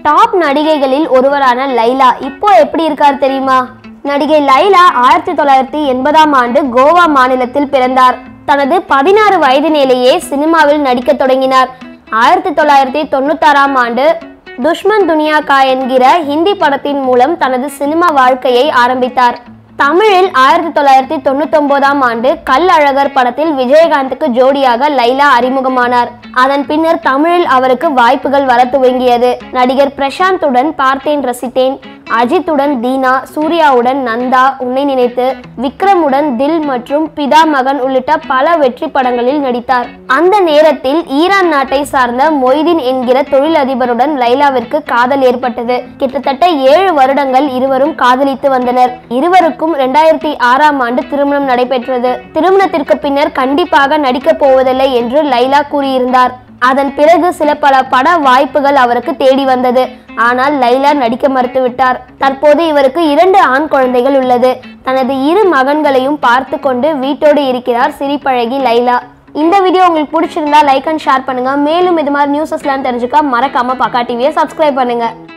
top நடிகைகளில் ஒருவரான லைலா இப்போ எப்படி இருக்கார் தெரியுமா நடிகை லைலா ஆயிரத்தி தொள்ளாயிரத்தி எண்பதாம் ஆண்டு கோவா மாநிலத்தில் பிறந்தார் தனது பதினாறு வயதினிலேயே சினிமாவில் நடிக்க தொடங்கினார் ஆயிரத்தி தொள்ளாயிரத்தி தொண்ணூத்தாறாம் ஆண்டு துஷ்மன் துனியா கா என்கிற ஹிந்தி படத்தின் மூலம் தனது சினிமா வாழ்க்கையை ஆரம்பித்தார் தமிழில் ஆயிரத்தி தொள்ளாயிரத்தி தொண்ணூத்தொன்பதாம் ஆண்டு கல் அழகர் படத்தில் விஜயகாந்துக்கு ஜோடியாக லைலா அறிமுகமானார் அதன் பின்னர் தமிழில் அவருக்கு வாய்ப்புகள் வர துவங்கியது நடிகர் பிரசாந்துடன் பார்த்தேன் ரசித்தேன் அஜித்துடன் தீனா சூர்யாவுடன் நந்தா உன்னை நினைத்து விக்ரமுடன் தில் மற்றும் பிதா மகன் உள்ளிட்ட பல வெற்றி படங்களில் நடித்தார் அந்த நேரத்தில் ஈரான் நாட்டை சார்ந்த மொய்தீன் என்கிற தொழிலதிபருடன் லைலாவிற்கு காதல் ஏற்பட்டது கிட்டத்தட்ட ஏழு வருடங்கள் இருவரும் காதலித்து வந்தனர் இருவருக்கும் இரண்டாயிரத்தி ஆறாம் ஆண்டு திருமணம் நடைபெற்றது திருமணத்திற்கு பின்னர் கண்டிப்பாக நடிக்கப் போவதில்லை என்று லைலா கூறியிருந்தார் அதன் பிறகு சில பல பட வாய்ப்புகள் அவருக்கு தேடி வந்தது ஆனால் லைலா நடிக்க மறுத்துவிட்டார் தற்போது இவருக்கு இரண்டு ஆண் குழந்தைகள் உள்ளது தனது இரு மகன்களையும் பார்த்து கொண்டு வீட்டோடு இருக்கிறார் சிரிப்பழகி லைலா இந்த வீடியோ உங்களுக்கு பிடிச்சிருந்தா லைக் அண்ட் ஷேர் பண்ணுங்க மேலும் இது மாதிரி நியூஸஸ்லாம் தெரிஞ்சுக்க மறக்காம பக்கா டிவியை சப்ஸ்கிரைப் பண்ணுங்க